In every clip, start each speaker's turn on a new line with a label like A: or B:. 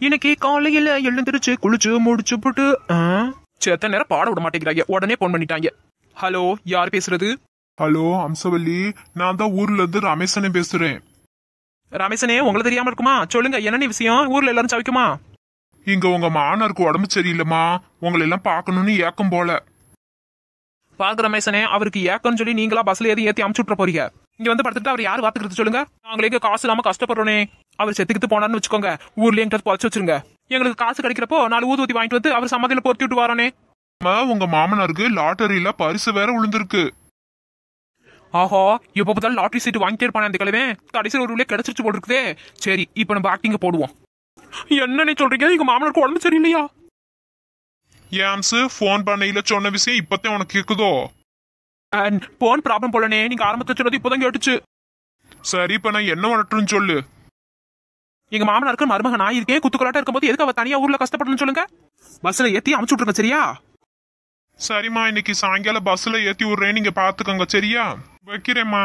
A: இன்னைக்கு காலையில எழுந்திருச்சு குளிச்சு முடிச்சு போட்டு ஆ, செத்த நேரம் பாட விட மாட்டேங்கிறாங்க உடனே போன் பண்ணிட்டாங்க ஹலோ யார் பேசுறது
B: ஹலோ அம்சவல்லி நான் தான் ஊர்ல இருந்து ரமேசனே பேசுறேன்
A: ரமேசனே உங்களுக்கு தெரியாம இருக்குமா சொல்லுங்க என்னென்ன விஷயம் ஊர்ல எல்லாரும் சவிக்குமா
B: இங்க உங்க மாணவருக்கு உடம்பு சரியில்லைம்மா உங்களை எல்லாம் பார்க்கணும்னு ஏக்கம் போல
A: பாக்க ரமேசனே அவருக்கு ஏக்கம்னு சொல்லி நீங்களா பஸ்ல ஏறி ஏத்தி அமுச்சு விட்ற போறீங்க இங்க வந்து படுத்துட்டு அவர் யார் பாத்துக்கிறது சொல்லுங்க நாங்களே இங்க காசு இல்லாம கஷ்டப்படுறோனே அவர் செத்துக்கிட்டு போனான்னு வச்சுக்கோங்க ஊர்ல எங்கிட்ட பொழைச்சு வச்சிருங்க எங்களுக்கு காசு கிடைக்கிறப்போ நாலு ஊதுவத்தி வாங்கிட்டு வந்து அவர் சமாதியில பொறுத்தி விட்டு வரானே
B: அம்மா, உங்க மாமனாருக்கு லாட்டரியில பரிசு வேற விழுந்திருக்கு
A: ஆஹா எப்ப பார்த்தாலும் லாட்டரி சீட் வாங்கிட்டே இருப்பானே அந்த கிழமை கடைசியில் ஒரு உள்ளே கிடைச்சிருச்சு போல் இருக்குதே சரி இப்போ நம்ம ஆக்டிங்க போடுவோம் என்ன நீ சொல்றீங்க எங்க மாமனாருக்கு உடம்பு சரியில்லையா
B: ஏம்ஸ் ஃபோன் பண்ணையில சொன்ன விஷயம் இப்பதான் உனக்கு கேக்குதோ
A: அண்ட் போன் ப்ராப்ளம் போலனே நீங்க ஆரம்பத்துல சொன்னது இப்போதான் கேட்டுச்சு
B: சரி இப்ப நான் என்ன பண்ணட்டும்னு சொல்லு
A: எங்க மாமனாருக்கு மருமகன் நான் இருக்கேன் குத்துக்கலாட்டா இருக்கும்போது எதுக்கு அவ தனியா ஊர்ல கஷ்டப்படணும்னு சொல்லுங்க பஸ்ல ஏத்தி அமுச்சு விட்டுருங்க சரியா
B: சரிம்மா இன்னைக்கு சாயங்காலம் பஸ்ல ஏத்தி விடுறேன் நீங்க பாத்துக்கோங்க சரியா வைக்கிறேம்மா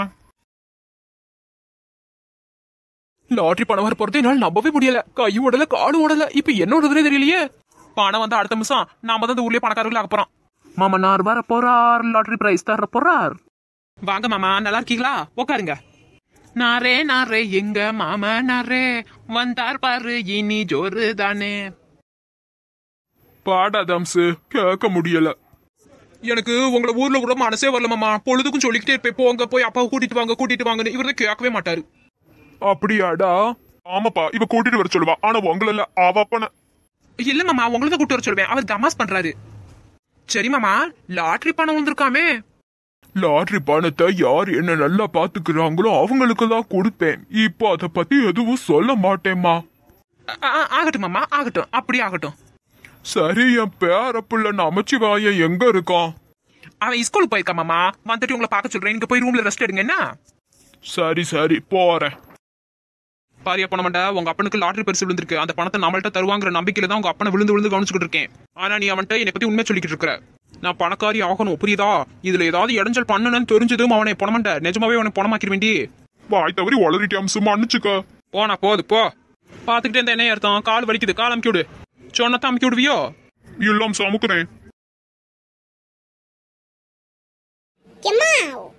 A: லாட்டரி பணம் வர போறது என்னால நம்பவே முடியல கை உடல காடு உடல இப்ப என்ன உடனே தெரியலையே பணம் வந்து அடுத்த நிமிஷம் நாம தான் இந்த ஊர்லயே பணக்காரர்கள் ஆக போறோம் மாமனார் வர போறார் லாட்டரி பிரைஸ் தர போறார் வாங்க மாமா நல்லா இருக்கீங்களா உட்காருங்க நாரே நாரே எங்க மாமா நாரே வந்தார் பாரு இனி ஜோரு தானே
B: பாடாத அம்சு கேட்க முடியல
A: எனக்கு உங்களை ஊர்ல கூட மனசே வரல மாமா பொழுதுக்கும் சொல்லிக்கிட்டே இருப்பேன் போங்க போய் அப்பாவை கூட்டிட்டு வாங்க கூட்டிட்டு வாங்கன்னு இவர் தான் கேட்கவே மாட்டாரு
B: அப்படியாடா ஆமாப்பா இவ கூட்டிட்டு வர சொல்லுவா ஆனா உங்கள இல்ல அவ அப்பன
A: இல்ல மாமா உங்களை தான் கூட்டு வர சொல்லுவேன் அவர் தமாஸ் பண்றாரு சரி மாமா லாட்டரி பணம் வந்திருக்காமே
B: லாட்டரி பணத்தை யார் என்ன நல்லா பாத்துக்கிறாங்களோ அவங்களுக்கு தான் கொடுப்பேன் இப்போ அத பத்தி எதுவும் சொல்ல மாட்டேம்மா
A: ஆ- ஆ- ஆகட்டும் மாமா ஆகட்டும் அப்படி ஆகட்டும்
B: சரி என் பேர பிள்ளை நமச்சிவாயன் எங்க இருக்கான்
A: அவன் ஸ்கூலுக்கு போயிருக்கான் மாமா வந்துட்டு உங்களை பார்க்க சொல்றேன் நீங்க போய் ரூம்ல ரெஸ்ட் எடுங்க என்ன
B: சரி சரி போறேன்
A: பாரியா பண்ண மாட்டா உங்க அப்பனுக்கு லாட்டரி பரிசு விழுந்திருக்கு அந்த பணத்தை நம்மள்ட்ட தருவாங்கிற நம்பிக்கையில தான் உங்க அப்பனை விழுந்து விழுந்து கவனிச்சுக்கிட்டு இருக்கேன் ஆனா நீ அவன்கிட்ட என்னை பத்தி உண்மை சொல்லிக்கிட்டு இருக்கிற நான் பணக்காரி ஆகணும் புரியுதா இதுல ஏதாவது இடைஞ்சல் பண்ணணும்னு தெரிஞ்சதும் அவனை பணமாண்ட நிஜமாவே அவனை பணமாக்கிற வேண்டி
B: வாய் தவறி வளரிட்டியாம் சும்மா அனுச்சுக்க
A: போனா போது போ பாத்துக்கிட்டே இந்த என்ன அர்த்தம் கால் வலிக்குது கால் அமுக்கி விடு சொன்னதான் அமுக்கி விடுவியோ
B: எல்லாம் சமுக்குறேன்
C: எம்மா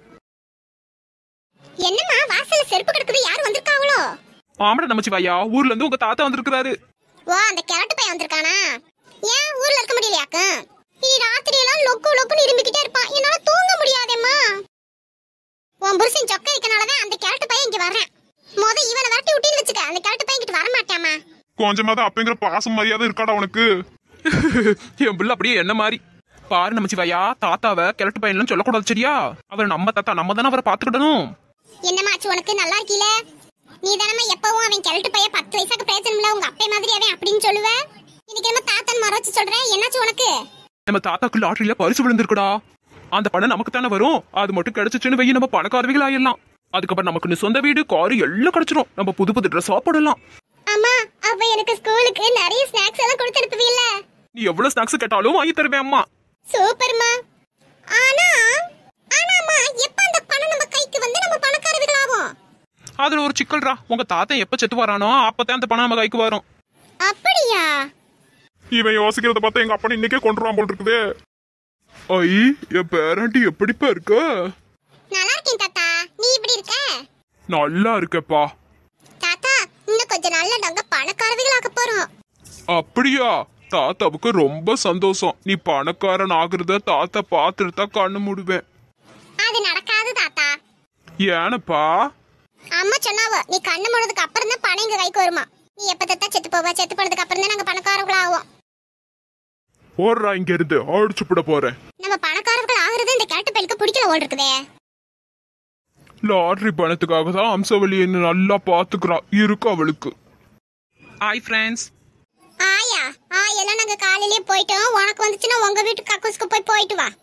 C: என்னம்மா வாசல்ல செருப்பு கிடக்குது யார் வந்திருக்காங்களோ
A: ஆமாடா நமச்சிவாயா ஊர்ல இருந்து உங்க தாத்தா வந்திருக்கிறாரு
C: ஓ அந்த கிழட்டு பையன் வந்திருக்கானா ஏன் ஊர்ல இருக்க முடியலையாக்க நீ ராத்திரி எல்லாம் லொக்கு லொக்குன்னு இரும்பிக்கிட்டே இருப்பான் என்னால தூங்க முடியாதேம்மா உன் புருஷன் சொக்க இருக்கனாலதான் அந்த கிழட்டு பையன் இங்க வர்றேன் முத இவனை வரட்டி விட்டின்னு வச்சுக்க அந்த கிழட்டு பையன் கிட்ட வர மாட்டாமா
B: கொஞ்சமாவது அப்பங்கிற பாசம் மரியாதை இருக்காடா உனக்கு
A: என் பிள்ளை அப்படியே என்ன மாதிரி பாரு நமச்சிவாயா தாத்தாவை கிழட்டு பையன்லாம் சொல்லக்கூடாது சரியா அவர் நம்ம தாத்தா நம்ம தானே அவரை பாத்துக்கிடணும்
C: என்னம்மா ஆச்சு உனக்கு நல்லா இருக்கீல நீ தானம்மா எப்பவும் அவன் கிழட்டு பையன் பத்து வயசாக்கு பிரயோஜனம்ல உங்க அப்பே மாதிரி அவன் அப்படின்னு சொல்லுவ இன்னைக்கு நம்ம தாத்தன் மறைச்சு சொல்றேன் என்னாச்சு உனக்கு
A: நம்ம தாத்தாக்கு லாட்டரியில பரிசு விழுந்திருக்குடா அந்த பணம் நமக்கு தானே வரும் அது மட்டும் கிடைச்சிச்சுன்னு வெய்ய நம்ம பணக்காரவிகள் ஆயிடலாம் அதுக்கப்புறம் நமக்கு சொந்த வீடு காரு எல்லாம் கிடைச்சிரும் நம்ம புது புது ட்ரெஸ் போடலாம்
C: அம்மா அப்ப எனக்கு ஸ்கூலுக்கு நிறைய ஸ்நாக்ஸ் எல்லாம் கொடுத்து அனுப்புவீல்ல
A: நீ எவ்வளவு ஸ்நாக்ஸ் கேட்டாலும் வாங்கி தருவேன் அம்மா
C: சூப்பர்மா ஆனா ஆனாமா எப்ப அந்த பணம் நம்ம கைக்கு வந்து நம்ம பணக்காரர்கள் ஆவோம்
A: அதுல ஒரு சிக்கல்ரா உங்க தாத்தா எப்ப செத்து வரானோ அப்பதான் அந்த பணம் நம்ம கைக்கு வரும்
C: அப்படியா
B: இவன் யோசிக்கிறத பார்த்தா எங்க அப்பனை இன்னைக்கே கொண்டுருவான் போல் இருக்குது ஐ என் பேரண்டி எப்படிப்பா இருக்க
C: நல்லா இருக்கேன் தாத்தா நீ இப்படி இருக்க
B: நல்லா இருக்கேப்பா
C: தாத்தா இன்னும் கொஞ்ச நாள்ல நாங்க பணக்காரர்கள் ஆக போறோம்
B: அப்படியா தாத்தாவுக்கு ரொம்ப சந்தோஷம் நீ பணக்காரன் ஆகுறத தாத்தா பார்த்துட்டு தான் கண்ணு மூடுவேன்
C: அது நடக்காது தாத்தா
B: ஏனப்பா
C: அம்மா சொன்னாவோ நீ கண்ணு மூடுறதுக்கு அப்புறம் தான் பணம் எங்க கைக்கு வருமா நீ எப்ப தத்தா செத்து போவ செத்து போனதுக்கு அப்புறம் தான் நாங்க பணக்காரர்கள் ஆவோம்
B: ஓடுறா இங்க இருந்து அடிச்சு போட போறேன்
C: நம்ம பணக்காரர்கள் ஆகுறது இந்த கேட்டு பையலுக்கு பிடிக்கல ஓல் இருக்குதே
B: லாட்டரி பணத்துக்காக தான் அம்சவல்லி என்ன நல்லா பாத்துக்கிறா இருக்கு அவளுக்கு
A: ஹாய் ஃப்ரெண்ட்ஸ்
C: ஆயா ஆயெல்லாம் நாங்க காலையிலேயே போயிட்டோம் உனக்கு வந்துச்சுன்னா உங்க வீட்டு கக்கூஸ்க்கு போய் போயிட்டு வா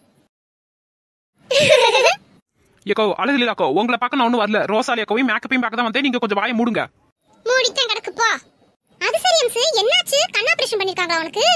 A: ஏக்கோ அழகிலாக்கோ உங்களை பார்க்க நான் ஒன்றும் வரல ரோசாலி அக்காவையும் மேக்கப்பையும் பார்க்க தான் வந்தேன் நீங்க கொஞ்சம் வாயை மூடுங்க
C: மூடித்தான் கிடக்கு போ அது சரி அம்சு என்னாச்சு கண் ஆபரேஷன் பண்ணிருக்காங்க அவனுக்கு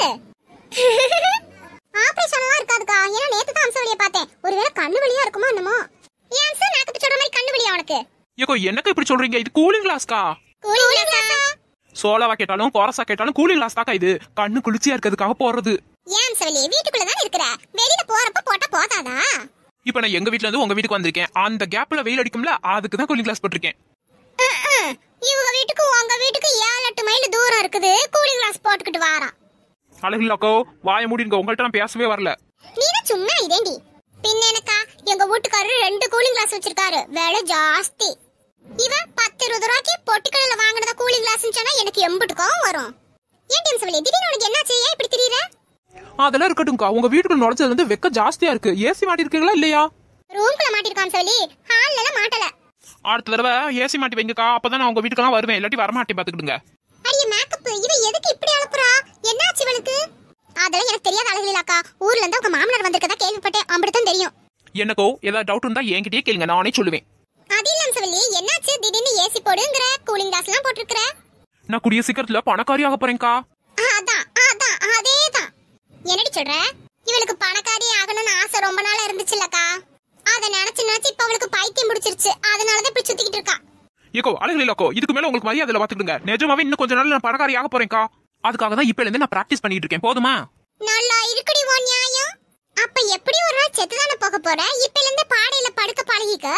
C: ஆபரேஷன்லாம் இருக்காதுக்கா ஏன்னா நேத்து தான் அம்ச வழியை பார்த்தேன் ஒருவேளை கண்ணு வழியா இருக்குமா என்னமோ ஏன் அம்சு மேக்கப் சொல்ற மாதிரி கண்ணு வழியா அவனுக்கு
A: ஏக்கோ என்னக்கா இப்படி சொல்றீங்க இது கூலிங் கிளாஸ்க்கா
C: கூலிங் கிளாஸா
A: சோலாவா கேட்டாலும் கோரஸா கேட்டாலும் கூலிங் கிளாஸ் தாக்கா இது கண்ணு குளிர்ச்சியா இருக்கிறதுக்காக போறது
C: ஏன் சொல்லி வீட்டுக்குள்ளதான் இருக்கிற வெளியில போறப்ப போட்டா போதாதா
A: இப்ப நான் எங்க வீட்ல இருந்து உங்க வீட்டுக்கு வந்திருக்கேன் அந்த கேப்ல வெயில் அடிக்கும்ல அதுக்கு தான் கூலிங் கிளாஸ் போட்டிருக்கேன்
C: அஹ், இவங்க வீட்டுக்கு உங்க வீட்டுக்கு ஏழு எட்டு மைல் தூரம் இருக்குது கூலிங் கிளாஸ் போட்டுக்கிட்டு வாரான்
A: அழகில்லாக்கோ வாய மூடிங்க உங்கள்ட்ட நான் பேசவே வரல
C: நீதான் சும்மா இதேண்டி பின்ன எனக்கா எங்க வீட்டுக்காரரு ரெண்டு கூலிங் கிளாஸ் வச்சிருக்காரு விலை ஜாஸ்தி இவன் பத்து இருபது ரூபாய்க்கு பொட்டிக்கடையில வாங்கினத கூலிங் கிளாஸ் சொன்னா எனக்கு எம்புட்டுக்கும் வரும் ஏன் டீம் சொல்லி திடீர்னு உனக்கு என்னாச்சு ஏன் இப்படி திடீர
A: அதெல்லாம் இருக்கட்டும்க்கா உங்க வீட்டுக்குள்ள நுழைச்சது வந்து வெக்க ஜாஸ்தியா இருக்கு ஏசி மாட்டிருக்கீங்களா இல்லையா
C: ரூம்குள்ள மாட்டிருக்கான்னு சொல்லி ஹால்ல எல்லாம் மாட்டல
A: அடுத்த தடவை ஏசி மாட்டி வைங்கக்கா அப்பதான் நான் உங்க வீட்டுக்கெல்லாம் வருவேன் இல்லாட்டி வரமாட்டேன் பாத்துக்கிடுங்க
C: அடிய மேக்கப் இவ எதுக்கு இப்படி அனுப்புறா என்னாச்சு இவளுக்கு அதெல்லாம் எனக்கு தெரியாத அழகிலாக்கா ஊர்ல இருந்து உங்க மாமனார் வந்திருக்கதா கேள்விப்பட்டேன் அப்படித்தான் தெரியும்
A: எனக்கோ ஏதாவது டவுட் இருந்தா என்கிட்டயே கேளுங்க நானே சொல்லுவேன்
C: அது இல்லம் சொல்லி என்னாச்சு திடீர்னு ஏசி போடுங்கிற கூலிங் கிளாஸ் எல்லாம் போட்டிருக்கிற
A: நான் கூடிய சீக்கிரத்துல பணக்காரி ஆக போறேன்க்கா
C: ஆ, அதான் அதான் அதேதான் என்னடி சொல்ற இவளுக்கு பணக்காரி ஆகணும்னு ஆசை ரொம்ப நாளா இருந்துச்சுல்லக்கா அத நினைச்சு நினைச்சு இப்ப அவளுக்கு பைத்தியம் பிடிச்சிருச்சு அதனாலதான் இப்படி சுத்திக்கிட்டு இருக்கா
A: ஏக்கோ அழகில்லாக்கோ இதுக்கு மேல உங்களுக்கு மரியாதை பாத்துக்கிடுங்க நிஜமாவே இன்னும் கொஞ்ச நாள்ல நான் பணக்காரி ஆக போறேன்க்கா அதுக்காக தான் இப்ப இருந்து நான் பிராக்டிஸ் பண்ணிட்டு இருக்கேன் போதுமா
C: நல்லா இருக்குடி உன் நியாயம் அப்ப எப்படி ஒரு நாள் செத்துதானே போக போற இப்ப இருந்து பாடையில படுக்க பழகிக்க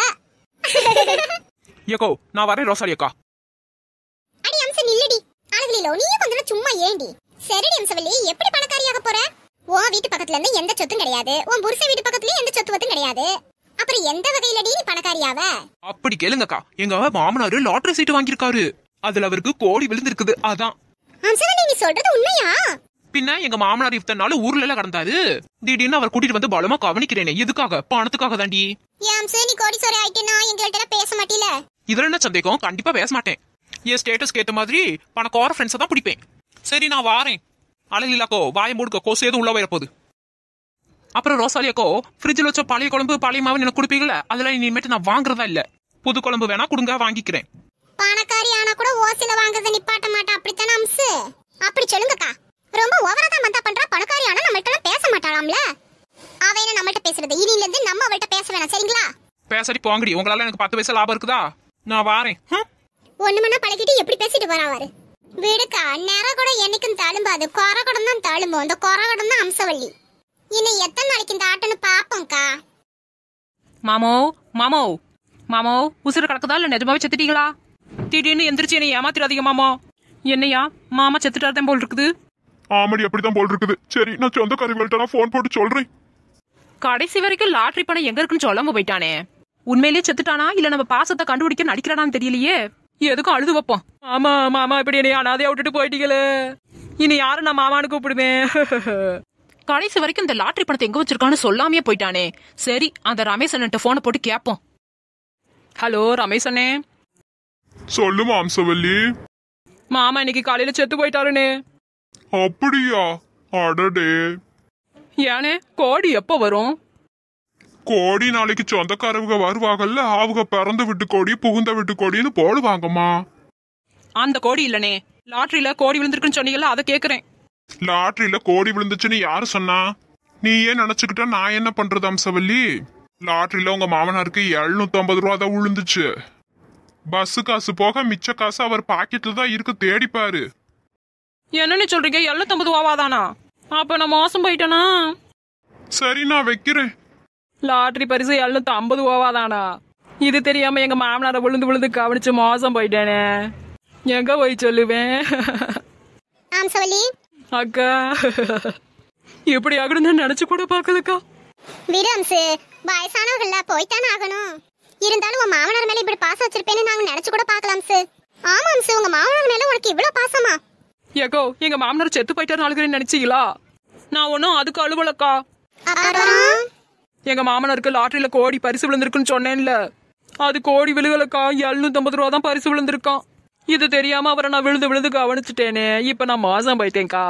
A: ஏக்கோ நான் வரேன் ரோசாலி அக்கா
C: அடி அம்சம் நில்லடி அழகிலோ நீயும் கொஞ்ச நேரம் சும்மா ஏண்டி சரிடி அம்சவல்லி எப்படி பணக்காரியாக போற உன் வீட்டு பக்கத்துல இருந்து எந்த சொத்தும் கிடையாது உன் புருஷன் வீட்டு பக்கத்துலயும் எந்த சொத்து வத்தும் கிடையாது அப்புறம் எந்த வகையிலடி நீ பணக்காரியாவ
A: அப்படி கேளுங்கக்கா எங்க மாமனாரு லாட்டரி சீட்டு வாங்கியிருக்காரு அதுல அவருக்கு கோடி விழுந்திருக்குது அதான்
C: அம்சவல்லி நீ சொல்றது உண்மையா
A: பின்ன எங்க மாமனார் இத்தனை நாள் ஊர்ல எல்லாம் கடந்தாரு திடீர்னு அவர் கூட்டிட்டு வந்து பலமா கவனிக்கிறேனே எதுக்காக பணத்துக்காக தாண்டி
C: ஏன் அம்சம் நீ கோடீஸ்வரி ஆயிட்டேனா எங்கள்ட்ட எல்லாம் பேச மாட்டீல
A: இதுல என்ன சந்தேகம் கண்டிப்பா பேச மாட்டேன் என் ஸ்டேட்டஸ்க்கு ஏத்த மாதிரி பணக்கார ஃப்ரெண்ட்ஸை தான் பிடிப்பேன் சரி நான் வாரேன் அழகில்லாக்கோ வாயை மூடுக்க கோசு எதுவும் உள்ள வரப்போகுது அப்புறம் ரோசாலியாக்கோ ஃப்ரிட்ஜில் வச்ச பழைய குழம்பு பழைய மாவு எனக்கு கொடுப்பீங்களா அதெல்லாம் இனிமேட்டு நான் வாங்குறதா இல்ல புது குழம்பு வேணா கொடுங்க வாங்கிக்கிறேன்
C: பணக்காரி ஆனா கூட ஓசில வாங்குறத நிப்பாட்ட மாட்டா அப்படித்தானே அம்சு அப்படி சொல்லுங்கக்கா ரொம்ப ஓவரா தான் மந்தா பண்றா பணக்காரி ஆனா நம்மள்ட்ட எல்லாம் பேச மாட்டாளாம்ல அவ என்ன நம்மள்ட்ட பேசுறது இனில இருந்து நம்ம அவள்கிட்ட பேச வேணாம் சரிங்களா
A: பேசடி போங்கடி உங்களால எனக்கு பத்து பைசா லாபம் இருக்குதா நான் வாரேன் ஹம்?
C: ஒண்ணு மணி பழகிட்டு எப்படி பேசிட்டு வரா வீடுக்கா நேர கூட என்னைக்கும் தழும்பாது கொரகடம் தான் தழும்பும் இந்த கொரகடம் தான் அம்சவள்ளி இன்னும் எத்தனை நாளைக்கு இந்த ஆட்டம்னு பாப்போம்க்கா
D: மாமோ மாமோ மாமோ உசுறு கிடக்குதா இல்ல நிஜமாவே செத்துட்டீங்களா திடீர்னு எந்திரிச்சு என்னை ஏமாத்திராதீங்க மாமா என்னையா மாமா செத்துட்டாதான் போல் இருக்குது
B: ஆமாடி அப்படிதான் போல் இருக்குது சரி நான் சொந்தக்காரங்கள்ட்ட நான் ஃபோன் போட்டு சொல்றேன்
D: கடைசி வரைக்கும் லாட்டரி பணம் எங்க இருக்குன்னு சொல்லாம போயிட்டானே உண்மையிலேயே செத்துட்டானா இல்ல நம்ம பாசத்தை கண்டுபிடிக்க நடிக்கிறானான்னு தெரியலையே எதுக்கும் அழுது வைப்போம் ஆமா மாமா இப்படி என்னை அனாதையா விட்டுட்டு போயிட்டீங்களே இனி யாரும் நான் மாமான்னு கூப்பிடுவேன் கடைசி வரைக்கும் இந்த லாட்டரி பணத்தை எங்க வச்சிருக்கான்னு சொல்லாமே போயிட்டானே சரி அந்த ரமேஷ் அண்ணன்ட்ட போனை போட்டு கேட்போம் ஹலோ ரமேஷ் அண்ணே
B: சொல்லுமா அம்சவல்லி
D: மாமா இன்னைக்கு காலையில செத்து போயிட்டாருனே
B: அப்படியா அடடே
D: ஏனே கோடி எப்போ வரும்
B: கோடி நாளைக்கு சொந்தக்காரவங்க வருவாங்கல்ல அவங்க பிறந்த விட்டு கோடி புகுந்த விட்டு கோடின்னு போடுவாங்கம்மா
D: அந்த கோடி இல்லனே லாட்டரியில கோடி விழுந்திருக்குன்னு சொன்னீங்கல்ல அதை கேக்குறேன்
B: லாட்டரியில கோடி விழுந்துச்சுன்னு யாரு சொன்னா நீ ஏன் நினைச்சுக்கிட்ட நான் என்ன பண்றது அம்சவல்லி லாட்டரியில உங்க மாமனாருக்கு 750 ரூபா தான் விழுந்துச்சு பஸ் காசு போக மிச்ச காசு அவர் பாக்கெட்ல தான் இருக்கு தேடிப்பாரு
D: என்னன்னு சொல்றீங்க எழுநூத்தம்பது ரூபாவாதானா அப்ப நான் மோசம் போயிட்டேனா
B: சரி நான் வைக்கிறேன்
D: லாட்டரி பரிசு எழுநூத்தி ஐம்பது ரூபாவாதானா இது தெரியாம எங்க மாமனாரை விழுந்து விழுந்து கவனிச்சு மோசம் போயிட்டேனே எங்க போய் சொல்லுவேன்
C: அம்சவள்ளி
D: அக்கா இப்படி ஆகணும்னு நினைச்சு கூட பாக்கலக்கா
C: விடு அம்சு வயசானவர்கள போய்த்தானே ஆகணும் இருந்தாலும் உன் மாமனார் மேல இப்படி பாசம் வச்சிருப்பேன்னு நாங்க நினைச்சு கூட பார்க்கலாம் அம்சு ஆமா அம்சு உங்க மாமனார் மேல உனக்கு இவ்வளவு பாசமா
D: ஏக்கோ எங்க மாமனார் செத்து போயிட்டாரு நாளுக்கு நினைச்சீங்களா நான் ஒன்னும் அதுக்கு அழுவலக்கா
C: அப்புறம்
D: எங்க மாமனாருக்கு லாட்டரியில கோடி பரிசு விழுந்திருக்குன்னு சொன்னேன்ல அது கோடி விழுகலக்கா எழுநூத்தம்பது ரூபா தான் பரிசு விழுந்திருக்கான் இது தெரியாம அவரை நான் விழுந்து விழுந்து கவனிச்சுட்டேனே இப்ப நான் மாசம் போயிட்டேன்க்கா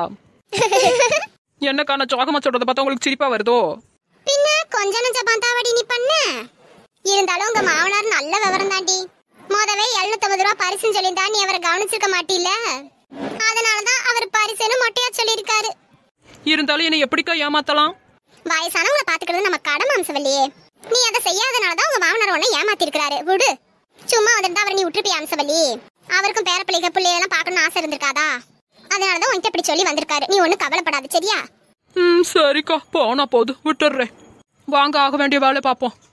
D: என்னக்கா நான் சோகமா சொல்றத பார்த்தா உங்களுக்கு சிரிப்பா வருதோ
C: பின்ன கொஞ்ச நஞ்ச பந்தாவடி நீ பண்ண இருந்தாலும் உங்க மாமனார் நல்ல விவரம் தாண்டி மொதவே எழுநூத்தம்பது ரூபா பரிசுன்னு சொல்லியிருந்தா நீ அவரை கவனிச்சிருக்க மாட்டீல்ல அதனாலதான் அவர் பரிசுன்னு மொட்டையா சொல்லியிருக்காரு
D: இருந்தாலும் என்னை எப்படிக்கா ஏமாத்தலாம்
C: வயசானவங்களை பாத்துக்கிறது நம்ம கடமை அம்சவல்லியே நீ அதை செய்யாதனாலதான் உங்க மாமனார் உன்னை ஏமாத்திருக்கிறாரு விடு சும்மா வந்திருந்தா அவரை நீ விட்டுருப்பிய அம்சவல்லி அவருக்கும் பேர பிள்ளைக பிள்ளைகளெல்லாம் பார்க்கணும்னு ஆசை இருந்திருக்காதா அதனாலதான் உன்கிட்ட இப்படி சொல்லி வந்திருக்காரு நீ ஒன்றும் கவலைப்படாத சரியா
D: ம் சரிக்கா போனா போது விட்டுடுறேன் வாங்க ஆக வேண்டிய வேலை பார்ப்போம்